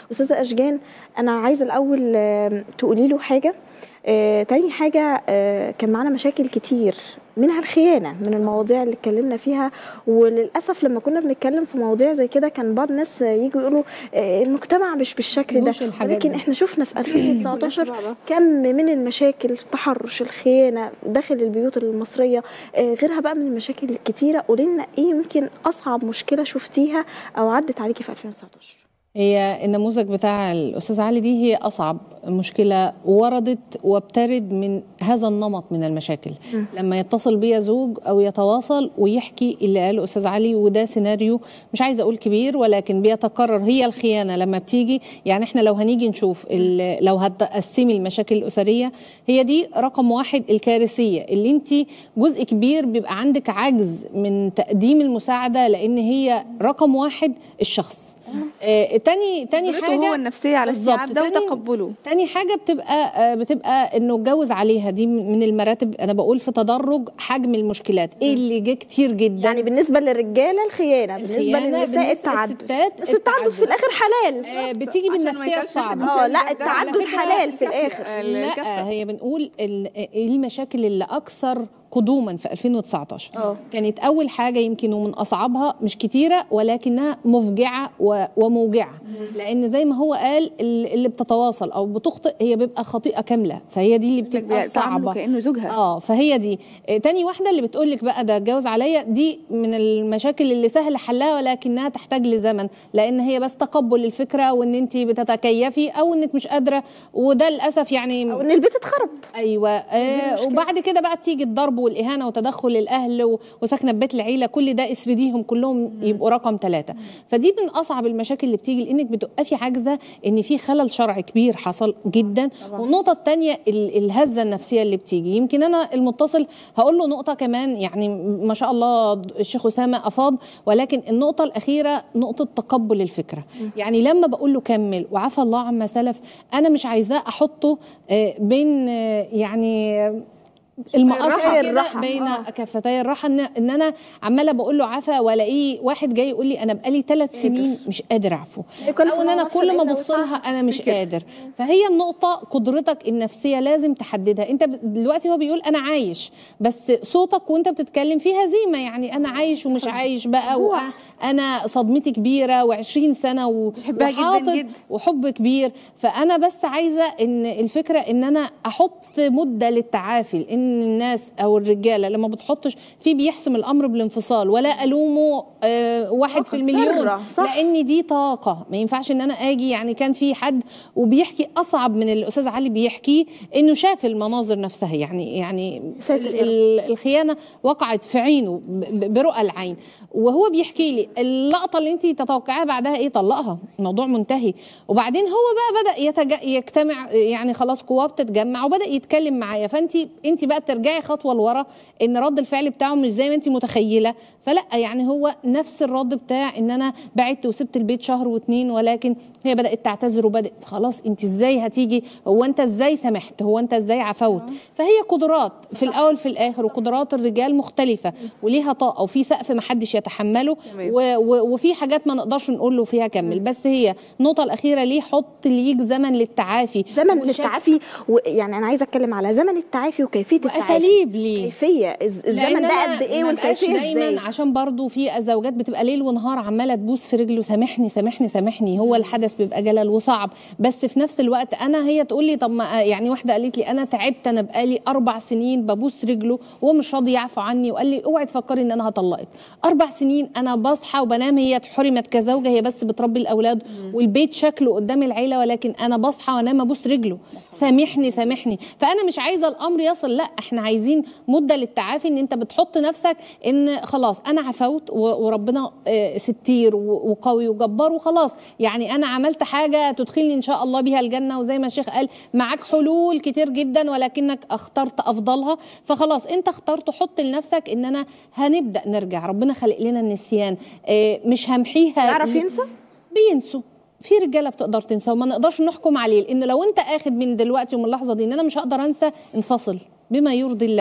استاذه اشجان انا عايزه الاول آه، تقولي له حاجه آه، تاني حاجة آه، كان معانا مشاكل كتير منها الخيانة من المواضيع اللي اتكلمنا فيها وللأسف لما كنا بنتكلم في مواضيع زي كده كان بعض الناس يجوا يقولوا آه، المجتمع مش بالشكل ده مش الحاجات ولكن دي. احنا شفنا في 2019 كم من المشاكل التحرش الخيانة داخل البيوت المصرية آه، غيرها بقى من المشاكل الكتيرة قولي لنا ايه يمكن أصعب مشكلة شفتيها أو عدت عليكي في 2019 هي النموذج بتاع الاستاذ علي دي هي اصعب مشكله وردت وابترد من هذا النمط من المشاكل م. لما يتصل بيا زوج او يتواصل ويحكي اللي قاله استاذ علي وده سيناريو مش عايزه اقول كبير ولكن بيتكرر هي الخيانه لما بتيجي يعني احنا لو هنيجي نشوف ال- لو هتقسمي المشاكل الاسريه هي دي رقم واحد الكارثيه اللي انت جزء كبير بيبقى عندك عجز من تقديم المساعده لان هي رقم واحد الشخص آه، تاني تاني قدرته حاجه هو النفسيه على بالظبط. استيعاب ده تاني- وتقبله تاني حاجة بتبقى آه، بتبقى انه اتجوز عليها دي من المراتب انا بقول في تدرج حجم المشكلات ايه اللي جه كتير جدا يعني بالنسبة للرجالة الخيانة بالنسبة الخيانة، للنساء بالنسبة التعدد للستات بس التعدد في الآخر حلال آه، بتيجي عشان ما بالنفسية يتقالش الصعبة إن اه المثال لا ده- التعدد على فكرة حلال في الآخر الكفة. لا هي بنقول ال- ايه المشاكل اللي اكثر قدوما في 2019 اه كانت اول حاجه يمكن ومن اصعبها مش كتيره ولكنها مفجعه و- وموجعه لان زي ما هو قال ال- اللي بتتواصل او بتخطئ هي بيبقى خطيئه كامله فهي دي اللي بتبقى بتعامله صعبه كانه زوجها اه فهي دي آه، تاني واحده اللي بتقول لك بقى ده اتجوز عليا دي من المشاكل اللي سهل حلها ولكنها تحتاج لزمن لان هي بس تقبل الفكره وان انت بتتكيفي او انك مش قادره وده للاسف يعني أو إن البيت اتخرب ايوه آه المشكلة. وبعد كده بقى تيجي الضرب والاهانه وتدخل الاهل و- وسكنه في بيت العيله كل ده اسرديهم كلهم يبقوا رقم ثلاثه فدي من اصعب المشاكل اللي بتيجي لانك بتوقفي عاجزه ان في خلل شرعي كبير حصل جدا طبعاً. والنقطه الثانيه الهزه النفسيه اللي بتيجي يمكن انا المتصل هقول له نقطه كمان يعني ما شاء الله الشيخ اسامه افاض ولكن النقطه الاخيره نقطه تقبل الفكره يعني لما بقول له كمل وعفى الله عما سلف انا مش عايزاه احطه آه، بين آه، يعني المقص الراحة كده الراحة. بين آه. كفتي الراحه ان ان انا عماله بقول له عفا والاقيه واحد جاي يقول لي انا بقالي ثلاث سنين مش قادر اعفو او ان انا كل ما ابص لها انا مش كده. قادر فهي النقطه قدرتك النفسيه لازم تحددها انت ب- دلوقتي هو بيقول انا عايش بس صوتك وانت بتتكلم فيه هزيمه يعني انا عايش ومش عايش بقى جوع. وانا صدمتي كبيره و20 سنه و- بحبها جداً وحاطط جداً. وحب كبير فانا بس عايزه ان الفكره ان انا احط مده للتعافي لان الناس او الرجاله لما بتحطش في بيحسم الامر بالانفصال ولا الومه آه واحد في طاقة المليون ذرة، صح. لان دي طاقه ما ينفعش ان انا اجي يعني كان في حد وبيحكي اصعب من الاستاذ علي بيحكي انه شاف المناظر نفسها يعني يعني ساتر ال- يا رب. ال- الخيانه وقعت في عينه ب- ب- برؤى العين وهو بيحكي لي اللقطه اللي انت تتوقعيها بعدها ايه طلقها الموضوع منتهي وبعدين هو بقى بدا يتج... يجتمع يعني خلاص قواه بتتجمع وبدا يتكلم معايا فانت انت بقى بترجعي خطوه لورا ان رد الفعل بتاعه مش زي ما انت متخيله فلا يعني هو نفس الرد بتاع ان انا بعدت وسبت البيت شهر واتنين ولكن هي بدات تعتذر وبدات خلاص انت ازاي هتيجي هو انت ازاي سمحت هو انت ازاي عفوت فهي قدرات في الاول في الاخر وقدرات الرجال مختلفه وليها طاقه وفي سقف ما حدش يتحمله تمام. و و وفي حاجات ما نقدرش نقول له فيها كمل بس هي النقطه الاخيره ليه حط ليك زمن للتعافي زمن وشك- للتعافي و... يعني انا عايزه اتكلم على زمن التعافي وكيفيه التعافي واساليب ليه كيفيه الز- الزمن لأن ده أنا قد ايه ما بقاش والكيفيه دايما ازاي عشان برضو في زوجات بتبقى ليل ونهار عماله تبوس في رجله سامحني سامحني سامحني هو الحدث بيبقى جلل وصعب بس في نفس الوقت انا هي تقول لي طب ما يعني واحده قالت لي انا تعبت انا بقالي اربع سنين ببوس رجله وهو مش راضي يعفو عني وقال لي اوعي تفكري ان انا هطلقك اربع سنين انا بصحى وبنام هي اتحرمت كزوجه هي بس بتربي الاولاد والبيت شكله قدام العيله ولكن انا بصحى وانام ابوس رجله سامحني سامحني فانا مش عايزه الامر يصل لا احنا عايزين مده للتعافي ان انت بتحط نفسك ان خلاص انا عفوت و- وربنا آه، ستير و- وقوي وجبار وخلاص يعني انا عملت حاجه تدخلني ان شاء الله بيها الجنه وزي ما الشيخ قال معاك حلول كتير جدا ولكنك اخترت افضلها فخلاص انت اخترت حط لنفسك ان انا هنبدا نرجع ربنا خلق لنا النسيان آه، مش همحيها يعرف ينسى بينسوا في رجاله بتقدر تنسى وما نقدرش نحكم عليه لان لو انت اخد من دلوقتي ومن اللحظه دي ان انا مش هقدر انسى انفصل بما يرضي الله